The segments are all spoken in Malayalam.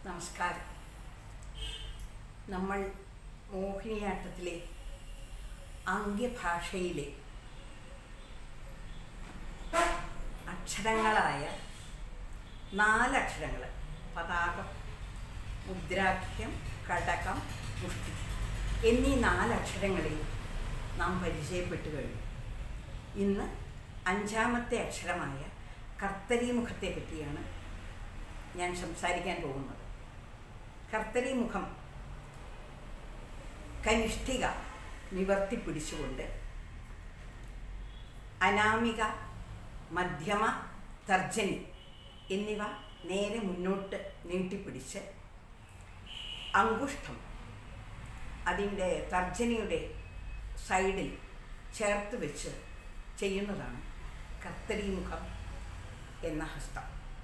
നമസ്കാരം നമ്മൾ മോഹിനിയാട്ടത്തിലെ അംഗ്യഭാഷയിലെ അക്ഷരങ്ങളായ നാലക്ഷരങ്ങൾ പതാകം മുദ്രാഖ്യം കടകം മുഷ്ടി എന്നീ നാലക്ഷരങ്ങളെ നാം പരിചയപ്പെട്ടു കഴിഞ്ഞു ഇന്ന് അഞ്ചാമത്തെ അക്ഷരമായ കർത്തരീമുഖത്തെ പറ്റിയാണ് ഞാൻ സംസാരിക്കാൻ പോകുന്നത് കർത്തരീമുഖം കനിഷ്ഠിക നിവർത്തി പിടിച്ചുകൊണ്ട് അനാമിക മധ്യമ തർജനി എന്നിവ നേരെ മുന്നോട്ട് നീട്ടിപ്പിടിച്ച് അങ്കുഷ്ഠം അതിൻ്റെ തർജനിയുടെ സൈഡിൽ ചേർത്ത് വെച്ച് ചെയ്യുന്നതാണ് കർത്തരീമുഖം എന്ന ഹസ്തം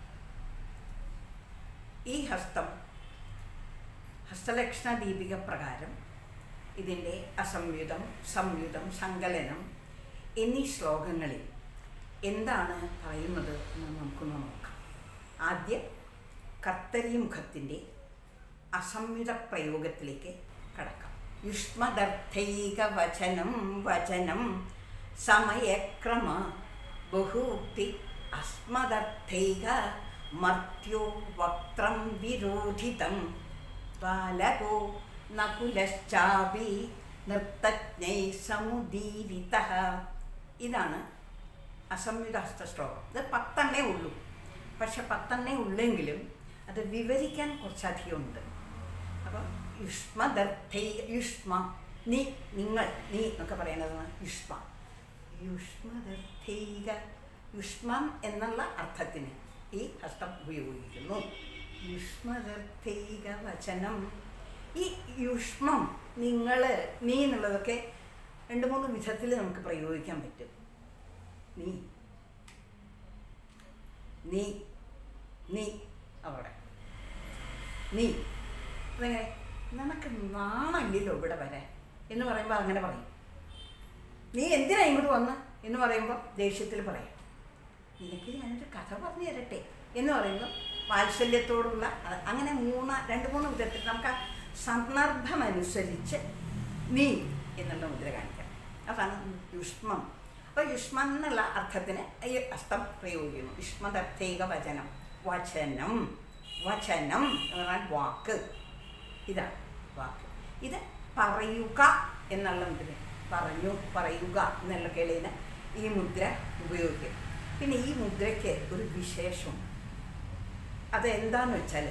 ഈ ഹസ്തം ഹസ്തലക്ഷണ ദീപിക പ്രകാരം ഇതിൻ്റെ അസംയുതം സംയുതം സങ്കലനം എന്നീ ശ്ലോകങ്ങളിൽ എന്താണ് പറയുന്നത് എന്ന് നമുക്കൊന്ന് നോക്കാം ആദ്യം കർത്തരീമുഖത്തിൻ്റെ അസംയുത പ്രയോഗത്തിലേക്ക് കടക്കാം യുഷ്മദർത്ഥൈക വചനം വചനം സമയക്രമ ബഹൂക്തി അസ്മദർത്ഥൈക മർത്യോ വക്രം വിരോധിതം ബാലകോ നകുലശ്ചാപി നൃത്തജ്ഞൈ സമുദീരിത ഇതാണ് അസംയുത ഹസ്തശ്ലോകം ഇത് പത്തെണ്ണേ ഉള്ളൂ പക്ഷെ പത്തെണ്ണേ ഉള്ളെങ്കിലും അത് വിവരിക്കാൻ കുറച്ചധികം ഉണ്ട് അപ്പം യുഷ്മദർത്ഥൈ യുഷ്മ നീ നിങ്ങൾ നീ എന്നൊക്കെ പറയുന്നതാണ് യുഷ്മ യുഷ്മദർത്ഥൈക യുഷ്മം എന്നുള്ള അർത്ഥത്തിന് ഈ ഹസ്തം ഉപയോഗിക്കുന്നു യുഷ്മദർത്ഥൈക വചനം ഈ യുഷ്മം നിങ്ങൾ നീ എന്നുള്ളതൊക്കെ രണ്ട് മൂന്ന് വിധത്തിൽ നമുക്ക് പ്രയോഗിക്കാൻ പറ്റും നീ നീ നീ അവിടെ നീ അതെങ്ങനെ നിനക്ക് നാണല്ലല്ലോ ഇവിടെ വരാൻ എന്ന് പറയുമ്പോൾ അങ്ങനെ പറയും നീ എന്തിനാ ഇങ്ങോട്ട് വന്ന് എന്ന് പറയുമ്പോൾ ദേഷ്യത്തിൽ പറയും നിനക്ക് ഞാനൊരു കഥ പറഞ്ഞു തരട്ടെ എന്ന് പറയുമ്പോൾ വാത്സല്യത്തോടുള്ള അ- അങ്ങനെ മൂന്ന് രണ്ട് മൂന്ന് വിധത്തിൽ നമുക്ക് ആ സന്ദർഭമനുസരിച്ച് നീ എന്നുള്ള മുദ്ര കാണിക്കാം അതാണ് യുഷ്മം അപ്പോൾ യുഷ്മം എന്നുള്ള അർത്ഥത്തിന് ഈ അർത്ഥം പ്രയോഗിക്കുന്നു യുഷ്മദർത്ഥൈക വചനം വചനം വചനം എന്ന് പറഞ്ഞാൽ വാക്ക് ഇതാണ് വാക്ക് ഇത് പറയുക എന്നുള്ള മുദ്ര പറഞ്ഞു പറയുക എന്നുള്ള കേളിന് ഈ മുദ്ര ഉപയോഗിക്കും പിന്നെ ഈ മുദ്രയ്ക്ക് ഒരു വിശേഷമുണ്ട് അത് എന്താന്ന് വെച്ചാൽ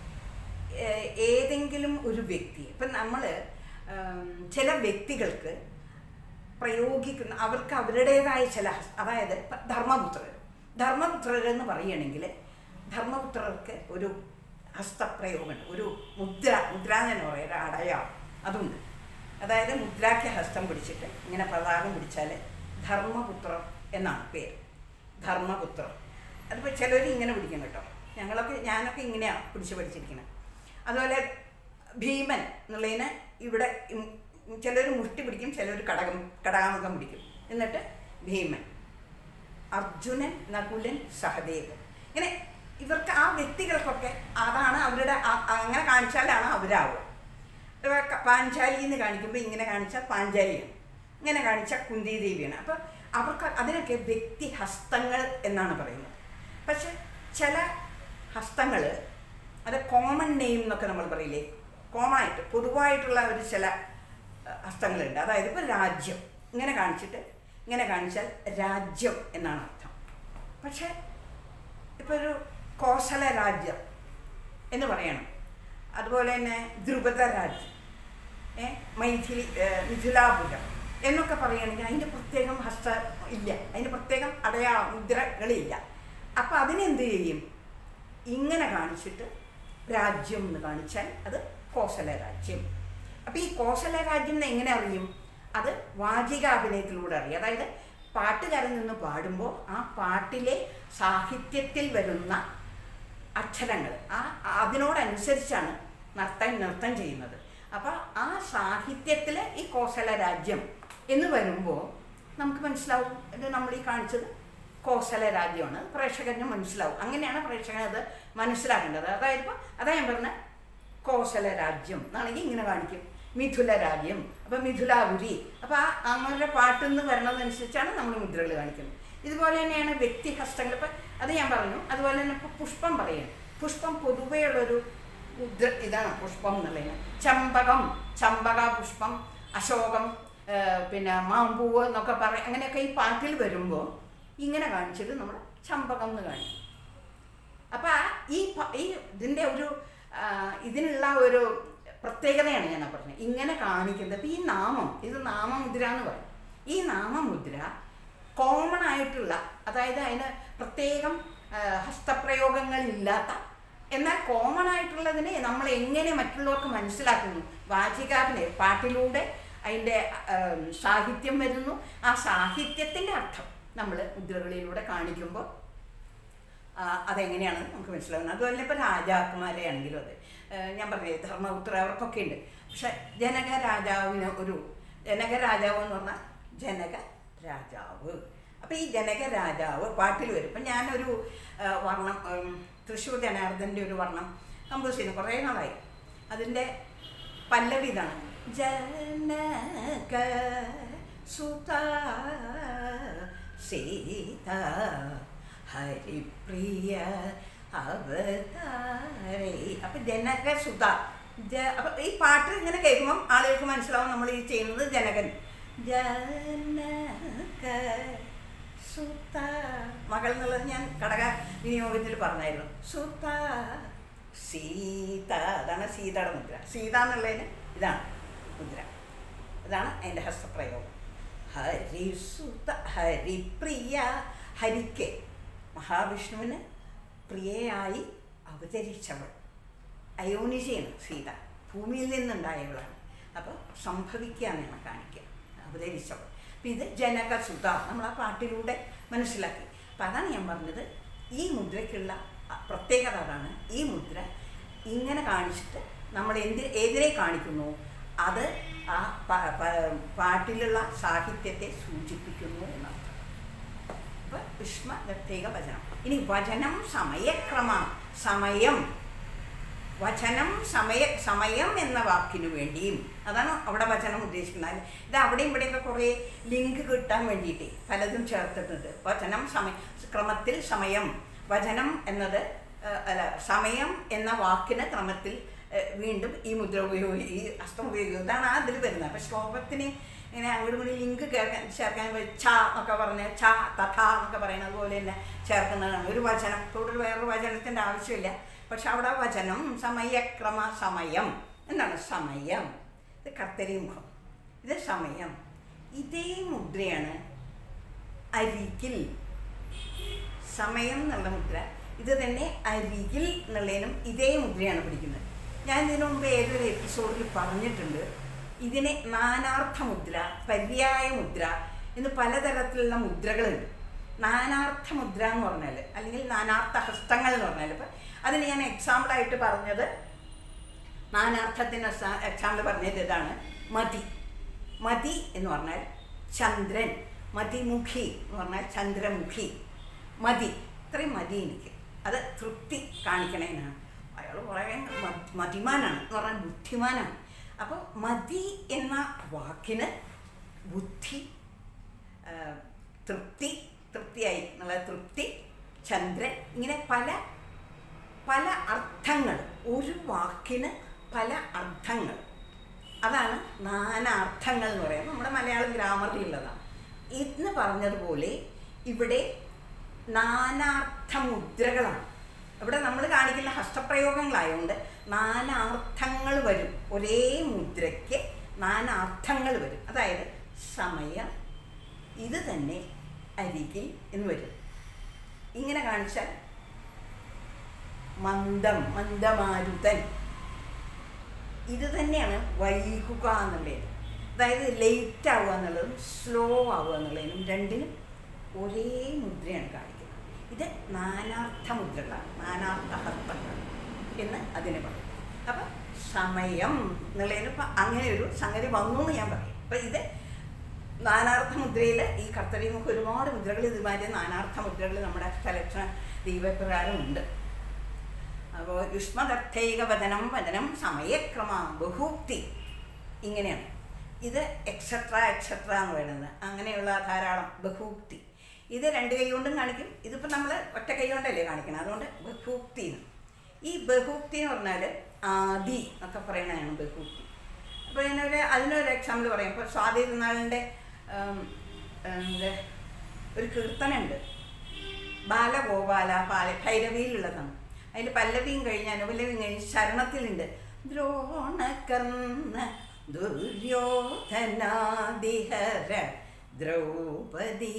ഏ- ഏതെങ്കിലും ഒരു വ്യക്തി ഇപ്പം നമ്മൾ ചില വ്യക്തികൾക്ക് പ്രയോഗിക്കുന്ന അവർക്ക് അവരുടേതായ ചില ഹസ്- അതായത് ഇപ്പം ധർമ്മപുത്രർ ധർമ്മപുത്രർ എന്ന് പറയുകയാണെങ്കിൽ ധർമ്മപുത്രർക്ക് ഒരു ഹസ്തപ്രയോഗമുണ്ട് ഒരു മുദ്ര മുദ്ര എന്ന് പറയുന്ന അടയാളം അതുണ്ട് അതായത് മുദ്രാഖ്യ ഹസ്തം പിടിച്ചിട്ട് ഇങ്ങനെ പതാകം പിടിച്ചാൽ ധർമ്മപുത്രർ എന്നാണ് പേര് ധർമ്മപുത്രർ അതിപ്പോൾ ചിലർ ഇങ്ങനെ പിടിക്കും കേട്ടോ ഞങ്ങളൊക്കെ ഞാനൊക്കെ ഇങ്ങനെയാണ് പിടിച്ച് പഠിച്ചിരിക്കുന്നത് അതുപോലെ ഭീമൻ എന്നുള്ളതിന് ഇവിടെ ചിലർ മുഷ്ടി പിടിക്കും ചിലർ കടകം കടകാമുഖം പിടിക്കും എന്നിട്ട് ഭീമൻ അർജുനൻ നകുലൻ സഹദേവൻ ഇങ്ങനെ ഇവർക്ക് ആ വ്യക്തികൾക്കൊക്കെ അതാണ് അവരുടെ ആ- അങ്ങനെ കാണിച്ചാലാണ് അവരാവുക ഇപ്പൊ ക- പാഞ്ചാലി എന്ന് കാണിക്കുമ്പോൾ ഇങ്ങനെ കാണിച്ചാൽ പാഞ്ചാലിയാണ് ഇങ്ങനെ കാണിച്ചാൽ കുന്തി ദേവിയാണ് അപ്പോൾ അവർക്ക് അതിനൊക്കെ വ്യക്തി ഹസ്തങ്ങൾ എന്നാണ് പറയുന്നത് പക്ഷെ ചില ഹസ്തങ്ങൾ അത് കോമൺ നെയിം എന്നൊക്കെ നമ്മൾ പറയില്ലേ കോമൺ ആയിട്ട് പൊതുവായിട്ടുള്ള ഒരു ചില അഹ്, ഹസ്തങ്ങളുണ്ട് അതായത് ഇപ്പോൾ രാജ്യം ഇങ്ങനെ കാണിച്ചിട്ട് ഇങ്ങനെ കാണിച്ചാൽ രാജ്യം എന്നാണ് അർത്ഥം പക്ഷേ ഇപ്പോൾ ഒരു കോസല രാജ്യം എന്ന് പറയണം അതുപോലെ തന്നെ ദ്രുപദ രാജ്യം ഏ മൈഥിലി ഏ, മിഥിലാപുരം എന്നൊക്കെ പറയുകയാണെങ്കിൽ അതിൻ്റെ പ്രത്യേകം ഹസ്ത ഇല്ല അതിൻ്റെ പ്രത്യേകം അടയാള മുദ്രകളില്ല അപ്പം അതിനെന്ത് ചെയ്യും ഇങ്ങനെ കാണിച്ചിട്ട് രാജ്യം എന്ന് കാണിച്ചാൽ അത് കോസല രാജ്യം അപ്പം ഈ കോസല രാജ്യം എന്ന് എങ്ങനെ അറിയും അത് വാചികാഭിനയത്തിലൂടെ അറിയും അതായത് പാട്ടുകാരൻ നിന്ന് പാടുമ്പോൾ ആ പാട്ടിലെ സാഹിത്യത്തിൽ വരുന്ന അക്ഷരങ്ങൾ ആ അതിനോടനുസരിച്ചാണ് നർത്തൻ നൃത്തം ചെയ്യുന്നത് അപ്പോൾ ആ സാഹിത്യത്തിൽ ഈ കോസല രാജ്യം എന്ന് വരുമ്പോൾ നമുക്ക് മനസ്സിലാവും ഇത് നമ്മൾ ഈ കാണിച്ചത് കോസല രാജ്യമാണ് പ്രേക്ഷകന് മനസ്സിലാവും അങ്ങനെയാണ് പ്രേക്ഷകൻ അത് മനസ്സിലാക്കേണ്ടത് അതായത് ഇപ്പോൾ അതാ ഞാൻ പറഞ്ഞ കോസല രാജ്യം എന്നാണെങ്കിൽ ഇങ്ങനെ കാണിക്കും മിഥുല രാജ്യം അപ്പം മിഥുലാപുരി അപ്പം ആ അങ്ങനെ പാട്ടിൽ നിന്ന് വരണതനുസരിച്ചാണ് നമ്മൾ മുദ്രകൾ കാണിക്കുന്നത് ഇതുപോലെ തന്നെയാണ് വ്യക്തിഹസ്തങ്ങൾ ഇപ്പം അത് ഞാൻ പറഞ്ഞു അതുപോലെ തന്നെ ഇപ്പോൾ പുഷ്പം പറയുക പുഷ്പം പൊതുവെയുള്ളൊരു മുദ്ര ഇതാണ് പുഷ്പം എന്നുള്ളതിന് ചമ്പകം ചമ്പക പുഷ്പം അശോകം ആ, പിന്നെ മാമ്പൂവ് എന്നൊക്കെ പറയും അങ്ങനെയൊക്കെ ഈ പാട്ടിൽ വരുമ്പോൾ ഇങ്ങനെ കാണിച്ചിട്ട് നമ്മൾ ചമ്പകം എന്ന് കാണിക്കും അപ്പം ആ ഈ പ- ഈ ഇതിൻ്റെ ഒരു ആ, ഇതിനുള്ള ഒരു പ്രത്യേകതയാണ് ഞാൻ പറഞ്ഞത് ഇങ്ങനെ കാണിക്കുന്നത് അപ്പം ഈ നാമം ഇത് നാമമുദ്ര എന്ന് പറയും ഈ നാമമുദ്ര കോമൺ ആയിട്ടുള്ള അതായത് അതിന് പ്രത്യേകം ആ, ഹസ്തപ്രയോഗങ്ങളില്ലാത്ത എന്നാൽ കോമൺ ആയിട്ടുള്ളതിനെ നമ്മൾ എങ്ങനെ മറ്റുള്ളവർക്ക് മനസ്സിലാക്കുന്നു വാചികാവിനെ പാട്ടിലൂടെ അതിൻ്റെ ആം, സാഹിത്യം വരുന്നു ആ സാഹിത്യത്തിൻ്റെ അർത്ഥം നമ്മൾ മുദ്രകളിലൂടെ കാണിക്കുമ്പോൾ ആ, അതെങ്ങനെയാണ് നമുക്ക് മനസ്സിലാവുന്നത് അതുപോലെ ഇപ്പോൾ രാജാക്കന്മാരെ ആണെങ്കിലും അതെ ഏ, ഞാൻ പറഞ്ഞേ ധർമ്മപുത്ര അവർക്കൊക്കെ ഉണ്ട് പക്ഷെ ജനക രാജാവിന് ഒരു ജനക രാജാവ് എന്ന് പറഞ്ഞാൽ ജനക രാജാവ് അപ്പം ഈ ജനക രാജാവ് പാട്ടിൽ വരും ഇപ്പം ഞാനൊരു ആ, വർണ്ണം ഉം, തൃശ്ശൂർ ജനാർദ്ദൻ്റെ ഒരു വർണ്ണം കമ്പോസ് ചെയ്തു കുറേ നാളായി അതിൻ്റെ പല്ലവി ഇതാണ് ജനക സുത സീത ഹരിപ്രിയ അവതാരേ അപ്പൊ ജനക സുത ജ അപ്പൊ ഈ പാട്ട് ഇങ്ങനെ കേൾക്കുമ്പം ആളുകൾക്ക് മനസ്സിലാവും നമ്മൾ ഈ ചെയ്യുന്നത് ജനകൻ ജനക സുത മകൾ എന്നുള്ളത് ഞാൻ ഘടക വിനിയോഗത്തിൽ പറഞ്ഞായിരുന്നു സുത സീത അതാണ് സീതയുടെ മുദ്ര സീത എന്നുള്ളതിന് ഇതാണ് മുദ്ര ഇതാണ് അതിൻ്റെ ഹസ്തപ്രയോഗം ഹരിസുത ഹരിപ്രിയ ഹരിക്ക് മഹാവിഷ്ണുവിന് പ്രിയയായി അവതരിച്ചവൾ അയോനിജയാണ് സീത ഭൂമിയിൽ നിന്നുണ്ടായവളാണ് അപ്പോൾ സംഭവിക്കുകയാണ് കാണിക്കുക അവതരിച്ചവൾ അപ്പം ഇത് ജനകസുത നമ്മൾ ആ പാട്ടിലൂടെ മനസ്സിലാക്കി അപ്പം അതാണ് ഞാൻ പറഞ്ഞത് ഈ മുദ്രയ്ക്കുള്ള അ- പ്രത്യേകത അതാണ് ഈ മുദ്ര ഇങ്ങനെ കാണിച്ചിട്ട് നമ്മൾ എന്തി ഏതിനെ കാണിക്കുന്നു അത് ആ പ- പ- പാട്ടിലുള്ള സാഹിത്യത്തെ സൂചിപ്പിക്കുന്നു എന്നർത്ഥം അപ്പൊ യുഷ്മ പ്രത്യേക വചനം ഇനി വചനം സമയക്രമ സമയം വചനം സമയ സമയം എന്ന വാക്കിനു വേണ്ടിയും അതാണ് അവിടെ വചനം ഉദ്ദേശിക്കുന്നത് ഇത് അവിടെയും ഇവിടെയൊക്കെ കുറേ ലിങ്ക് കിട്ടാൻ വേണ്ടിയിട്ട് പലതും ചേർത്തിട്ടുണ്ട് വചനം സമയ ക്രമത്തിൽ സമയം വചനം എന്നത് ആ, അല്ല സമയം എന്ന വാക്കിന് ക്രമത്തിൽ ആ, വീണ്ടും ഈ മുദ്ര ഉപയോഗി ഈ ഹസ്തം ഉപയോഗിക്കും ഇതാണ് ആ ഇതിൽ വരുന്നത് അപ്പം ശ്ലോകത്തിന് ഇങ്ങനെ അങ്ങോട്ടും ഇങ്ങോട്ടും ലിങ്ക് കേൾക്കാൻ ചേർക്കാൻ വേ- ഛ എന്നൊക്കെ പറഞ്ഞ് ഛ തഥ എന്നൊക്കെ പറയുന്നത് പോലെ തന്നെ ചേർക്കുന്നതാണ് ഒരു വചനം കൂടുതൽ വേറൊരു വചനത്തിൻ്റെ ആവശ്യമില്ല പക്ഷെ അവിടെ വചനം സമയക്രമ സമയം എന്താണ് സമയം ഇത് കർത്തരി മുഖം ഇത് സമയം ഇതേ മുദ്രയാണ് അരികിൽ സമയം എന്നുള്ള മുദ്ര ഇത് തന്നെ അരികിൽ എന്നുള്ളതിനും ഇതേ മുദ്രയാണ് പിടിക്കുന്നത് ഞാൻ ഇതിനു മുമ്പ് ഏതൊരു എപ്പിസോഡിൽ പറഞ്ഞിട്ടുണ്ട് ഇതിനെ നാനാർത്ഥ മുദ്ര പര്യായ മുദ്ര എന്ന് പലതരത്തിലുള്ള മുദ്രകളുണ്ട് നാനാർത്ഥ മുദ്ര എന്ന് പറഞ്ഞാൽ അല്ലെങ്കിൽ നാനാർത്ഥ ഹസ്തങ്ങൾ എന്ന് പറഞ്ഞാൽ ഇപ്പം അതിന് ഞാൻ എക്സാമ്പിളായിട്ട് പറഞ്ഞത് നാനാർത്ഥത്തിന് എക്സാമ്പിൾ പറഞ്ഞത് ഇതാണ് മതി മതി എന്ന് പറഞ്ഞാൽ ചന്ദ്രൻ മതിമുഖി എന്ന് പറഞ്ഞാൽ ചന്ദ്രമുഖി മതി ഇത്രയും മതി എനിക്ക് അത് തൃപ്തി കാണിക്കണേനാണ് അയാൾ കുറേ മ- മതിമാനാണ് എന്ന് പറഞ്ഞാൽ ബുദ്ധിമാനാണ് അപ്പോൾ മതി എന്ന വാക്കിന് ബുദ്ധി ആ, തൃപ്തി തൃപ്തിയായി എന്നുള്ള തൃപ്തി ചന്ദ്രൻ ഇങ്ങനെ പല പല അർത്ഥങ്ങൾ ഒരു വാക്കിന് പല അർത്ഥങ്ങൾ അതാണ് നാനാർത്ഥങ്ങൾ എന്ന് പറയുന്നത് നമ്മുടെ മലയാളം ഗ്രാമറിലുള്ളതാണ് ഇന്ന് പറഞ്ഞതുപോലെ ഇവിടെ നാനാർത്ഥ മുദ്രകളാണ് ഇവിടെ നമ്മൾ കാണിക്കുന്ന ഹസ്തപ്രയോഗങ്ങളായതുകൊണ്ട് നാനാർത്ഥങ്ങൾ വരും ഒരേ മുദ്രയ്ക്ക് നാനാർത്ഥങ്ങൾ വരും അതായത് സമയം ഇത് തന്നെ അരികിൽ എന്ന് വരും ഇങ്ങനെ കാണിച്ചാൽ മന്ദം മന്ദമാരുതൻ ഇത് തന്നെയാണ് വൈകുക എന്നുള്ളത് അതായത് ലേറ്റ് ആവുക എന്നുള്ളതും സ്ലോ ആവുക എന്നുള്ളതിനും രണ്ടിനും ഒരേ മുദ്രയാണ് കാണിക്കുന്നത് ഇത് നാനാർത്ഥ മുദ്രകളാണ് നാനാർത്ഥ ഹസ്തങ്ങൾ എന്ന് അതിന് പറയും അപ്പം സമയം എന്നുള്ളതിന് ഇപ്പം അങ്ങനെ ഒരു സംഗതി വന്നു എന്ന് ഞാൻ പറയും അപ്പം ഇത് നാനാർത്ഥ മുദ്രയിൽ ഈ കർത്തരിമുഖം ഒരുപാട് മുദ്രകൾ ഇതുമാതിരി നാനാർത്ഥ മുദ്രകൾ നമ്മുടെ അഷ്ടലക്ഷണ ദീപപ്രകാരം ഉണ്ട് അപ്പോൾ യുഷ്മദർത്ഥൈക വചനം വചനം സമയക്രമ ബഹൂക്തി ഇങ്ങനെയാണ് ഇത് എക്സെട്ര എക്സെട്ര എന്ന് പറയുന്നത് അങ്ങനെയുള്ള ധാരാളം ബഹൂക്തി ഇത് രണ്ട് കൈ കൊണ്ടും കാണിക്കും ഇതിപ്പോൾ നമ്മൾ ഒറ്റ കൈ കൊണ്ടല്ലേ കാണിക്കണം അതുകൊണ്ട് ബഹൂക്തി എന്ന് ഈ ബഹൂക്തി എന്ന് പറഞ്ഞാൽ ആദി എന്നൊക്കെ പറയണതാണ് ബഹൂക്തി അപ്പോൾ ഇതിനൊരു അതിനൊരു എക്സാമ്പിൾ പറയാം ഇപ്പോൾ സ്വാതി തിരുനാളിൻ്റെ ഒരു കീർത്തനുണ്ട് ബാലഗോപാല പാല ഭൈരവിയിലുള്ളതാണ് അതിൽ പല്ലവിയും കഴിഞ്ഞ് അനുപല്ലവിയും കഴിഞ്ഞ് ശരണത്തിലുണ്ട് ദ്രോണകർണ ദുര്യോധനാദിഹര ദ്രൗപദീ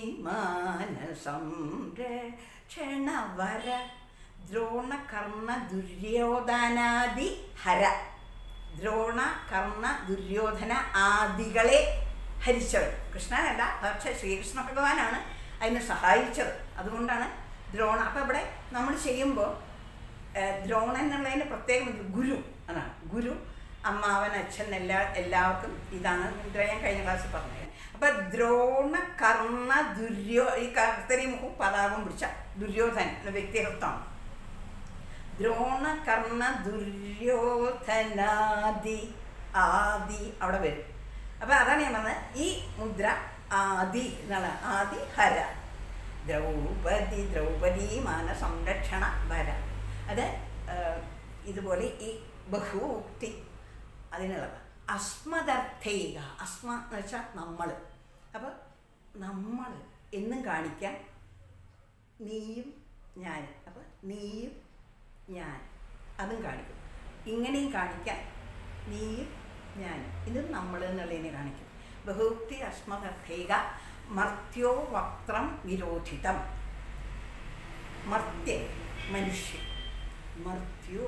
മാനസംരക്ഷണവര ദ്രോണകർണ ദുര്യോധനാദി ഹര ദ്രോണ കർണ ദുര്യോധന ആദികളെ ഹരിച്ചവൻ കൃഷ്ണനല്ല പക്ഷേ ശ്രീകൃഷ്ണ ഭഗവാനാണ് അതിനെ സഹായിച്ചത് അതുകൊണ്ടാണ് ദ്രോണ അപ്പം ഇവിടെ നമ്മൾ ചെയ്യുമ്പോൾ ദ്രോണൻ എന്നുള്ളതിന് പ്രത്യേകം ഇത് ഗുരു എന്നാണ് ഗുരു അമ്മാവൻ അച്ഛൻ എല്ലാ എല്ലാവർക്കും ഇതാണ് മുദ്ര ഞാൻ കഴിഞ്ഞ ക്ലാസ്സിൽ പറഞ്ഞത് അപ്പം ദ്രോണ കർണ ദുര്യോ ഈ കർത്തരി മുഖം പതാകം പിടിച്ച ദുര്യോധൻ എന്ന വ്യക്തിഹത്വമാണ് ദ്രോണ കർണ ദുര്യോധനാദി ആദി അവിടെ വരും അപ്പം അതാണ് ഞാൻ പറഞ്ഞത് ഈ മുദ്ര ആദി എന്നാണ് ആദി ഹര ദ്രൗപദി ദ്രൗപദി മാന സംരക്ഷണ വര അത് ആ, ഇതുപോലെ ഈ ബഹുക്തി അതിനുള്ളത് അസ്മദർത്ഥൈക അസ്മ എന്ന് വെച്ചാൽ നമ്മൾ അപ്പോൾ നമ്മൾ എന്നും കാണിക്കാൻ നീയും ഞാനും അപ്പോൾ നീയും ഞാൻ അതും കാണിക്കും ഇങ്ങനെയും കാണിക്കാൻ നീയും ഞാനും ഇതും നമ്മൾ എന്നുള്ളതിനെ കാണിക്കും ബഹുക്തി അസ്മദർത്ഥൈക മർത്യോ വക്രം വിരോധിതം മർത്യ മനുഷ്യൻ മർത്യോ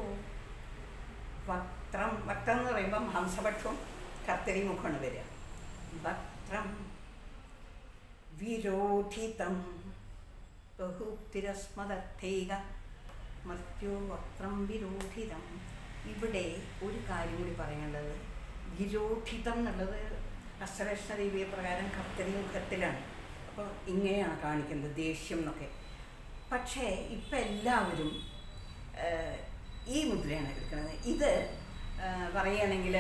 വക്രം വക്രം എന്ന് പറയുമ്പം ഹംസപക്ഷവും കർത്തരി മുഖമാണ് വരിക വക്രം വിരോധിതം ബഹുക്തിരസ്മദർത്ഥൈക മർത്യോ വക്രം വിരോധിതം ഇവിടെ ഒരു കാര്യം കൂടി പറയാനുള്ളത് വിരോധിതം എന്നുള്ളത് അസ്തലക്ഷണ ദേവിയെ പ്രകാരം കർത്തരി മുഖത്തിലാണ് അപ്പോൾ ഇങ്ങനെയാണ് കാണിക്കുന്നത് ദേഷ്യം എന്നൊക്കെ പക്ഷേ ഇപ്പം എല്ലാവരും ആ, ഈ മുദ്രയാണ് എടുക്കുന്നത് ഇത് ആ, പറയുകയാണെങ്കിൽ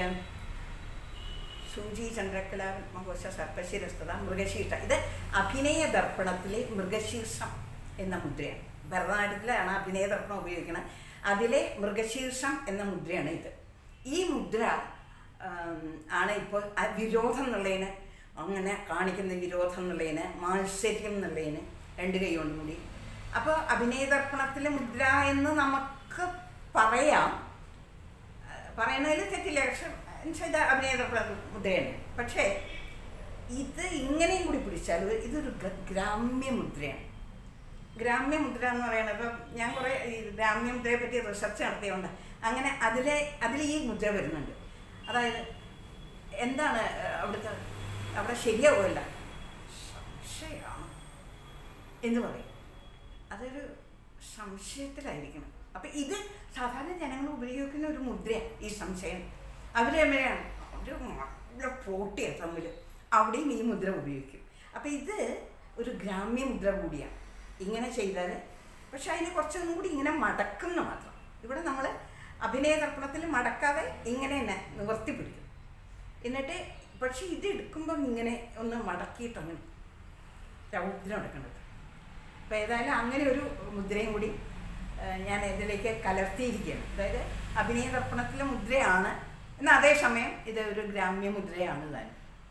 സൂചി ചന്ദ്രകല മഹോത്സ സർപ്പശിരസ്തത മൃഗശീർഷ ഇത് അഭിനയ ദർപ്പണത്തിലെ മൃഗശീർഷം എന്ന മുദ്രയാണ് ഭരതനാട്യത്തിലാണ് അഭിനയ ദർപ്പണം ഉപയോഗിക്കുന്നത് അതിലെ മൃഗശീർഷം എന്ന മുദ്രയാണ് ഇത് ഈ മുദ്ര ആം, ആണ് ഇപ്പോൾ ആ വിരോധം എന്നുള്ളതിന് അങ്ങനെ കാണിക്കുന്ന വിരോധം എന്നുള്ളതിന് മാത്സര്യം എന്നുള്ളതിന് രണ്ട് കൈ കൊണ്ടും കൂടി അപ്പോൾ അഭിനയദർപ്പണത്തിലെ മുദ്ര എന്ന് നമുക്ക് പറയാം പറയുന്നതിൽ തെറ്റില്ല പക്ഷെ എന്നുവെച്ചാൽ ഇത് അഭിനയദർപ്പണ മുദ്രയാണ് പക്ഷേ ഇത് ഇങ്ങനെയും കൂടി പിടിച്ചാൽ ഇതൊരു ഗ- ഗ്രാമ്യ മുദ്രയാണ് ഗ്രാമ്യ മുദ്ര എന്ന് പറയുന്നത് ഇപ്പം ഞാൻ കുറേ ഈ ഗ്രാമ്യ മുദ്രയെ പറ്റി റിസർച്ച് നടത്തിയതുകൊണ്ട് അങ്ങനെ അതിലെ അതിൽ ഈ മുദ്ര വരുന്നുണ്ട് അതായത് എന്താണ് ഏഹ്, അവിടുത്തെ അവിടെ ശരിയാവുമല്ല സംശയമാണ് എന്ന് പറയും അതൊരു സംശയത്തിലായിരിക്കണം അപ്പം ഇത് സാധാരണ ജനങ്ങൾ ഉപയോഗിക്കുന്ന ഒരു മുദ്രയാണ് ഈ സംശയം അവർ എങ്ങനെയാണ് അവർ നല്ല പോട്ടിയാണ് തമ്മിൽ അവിടെയും ഈ മുദ്ര ഉപയോഗിക്കും അപ്പം ഇത് ഒരു ഗ്രാമ്യ മുദ്ര കൂടിയാണ് ഇങ്ങനെ ചെയ്താൽ പക്ഷെ അതിനെ കുറച്ചൊന്നും കൂടി ഇങ്ങനെ മടക്കുന്നു മാത്രം ഇവിടെ നമ്മൾ അഭിനയ ദർപ്പണത്തിൽ മടക്കാതെ ഇങ്ങനെ തന്നെ നിവർത്തി പിടിക്കും എന്നിട്ട് പക്ഷെ ഇത് എടുക്കുമ്പം ഇങ്ങനെ ഒന്ന് മടക്കിയിട്ടങ്ങനെ രൗദ്രം എടുക്കേണ്ടത് അപ്പോൾ ഏതായാലും അങ്ങനെ ഒരു മുദ്രയും കൂടി ആ, ഞാൻ ഇതിലേക്ക് കലർത്തിയിരിക്കുകയാണ് അതായത് അഭിനയ ദർപ്പണത്തിലെ മുദ്രയാണ് എന്നാൽ അതേസമയം ഇത് ഒരു ഗ്രാമ്യ മുദ്രയാണ് താൻ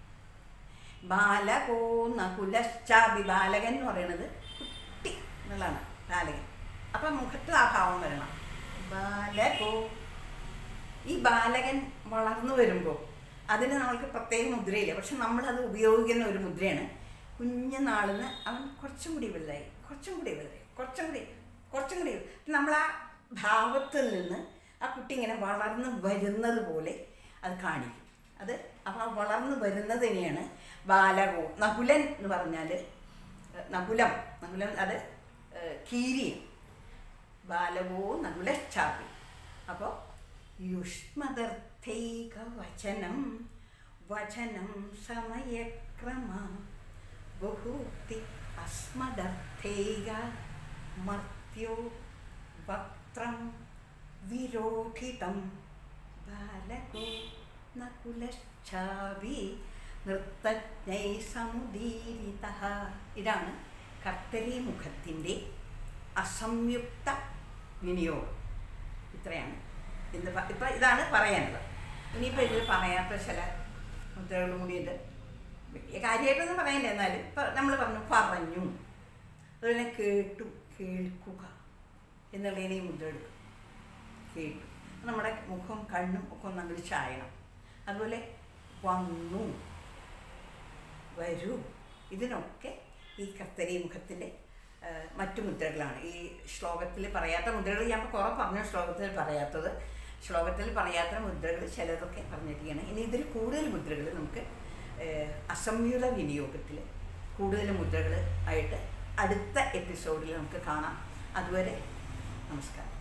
ബാലകോ നകുലശ്ചാബി ബാലകൻ എന്ന് പറയുന്നത് കുട്ടി എന്നുള്ളതാണ് ബാലകൻ അപ്പം മുഖത്ത് ആ ഭാവം വരണം ബാലകോ ഈ ബാലകൻ വളർന്നു വരുമ്പോൾ അതിന് നമ്മൾക്ക് പ്രത്യേക മുദ്രയില്ല പക്ഷെ നമ്മളത് ഉപയോഗിക്കുന്ന ഒരു മുദ്രയാണ് കുഞ്ഞുനാളിന് അവൻ കുറച്ചും കൂടി വലുതായി കുറച്ചും കൂടി വലുതായി കുറച്ചും കൂടി കുറച്ചും കൂടി നമ്മൾ ആ ഭാവത്തിൽ നിന്ന് ആ കുട്ടി ഇങ്ങനെ വളർന്ന് വരുന്നത് പോലെ അത് കാണിക്കും അത് അപ്പോൾ ആ വളർന്നു വരുന്നതിനെയാണ് ബാലകോ നകുലൻ എന്ന് പറഞ്ഞാൽ നകുലം നകുലം അത് ഏഹ്, കീരിയും ബാലവോ നകുലച്ചാപ്പി അപ്പോൾ യുഷ്മദർത്ഥൈക വചനം വചനം സമയക്രമ ബഹൂക്തി അസ്മദർത്ഥേയ മർത്യോ വക്ത്രം വിരോധിതം ബാലകോ നകുലശ്ചാവി നൃത്തജ്ഞൈ സമുദീരിത ഇതാണ് കർത്തരി മുഖത്തിൻ്റെ അസംയുക്ത വിനിയോഗം ഇത്രയാണ് ഇന്ന് പ- ഇപ്പം ഇതാണ് പറയാനുള്ളത് ഇനിയിപ്പോൾ ഇതിൽ പറയാത്ത ചില മുദ്രകളും കൂടിയുണ്ട് വലിയ കാര്യമായിട്ടൊന്നും പറയില്ല എന്നാലും ഇപ്പം നമ്മൾ പറഞ്ഞു പറഞ്ഞു അതുപോലെ കേട്ടു കേൾക്കുക എന്നുള്ളതിനെ ഈ മുദ്ര എടുക്കും കേട്ടു നമ്മുടെ മുഖം കണ്ണും ഒക്കെ ഒന്ന് അങ്ങോട്ട് ചായണം അതുപോലെ വന്നു വരൂ ഇതിനൊക്കെ ഈ കർത്തരി മുഖത്തിൻ്റെ ആ, മറ്റു മുദ്രകളാണ് ഈ ശ്ലോകത്തിൽ പറയാത്ത മുദ്രകൾ ഞാൻ ഇപ്പോൾ കുറേ പറഞ്ഞു ശ്ലോകത്തിൽ പറയാത്തത് ശ്ലോകത്തിൽ പറയാത്ത മുദ്രകൾ ചിലതൊക്കെ പറഞ്ഞിരിക്കുകയാണ് ഇനി ഇതിൽ കൂടുതൽ മുദ്രകൾ നമുക്ക് ആ, അസംയുത വിനിയോഗത്തിൽ കൂടുതൽ മുദ്രകൾ ആയിട്ട് അടുത്ത എപ്പിസോഡിൽ നമുക്ക് കാണാം അതുവരെ നമസ്കാരം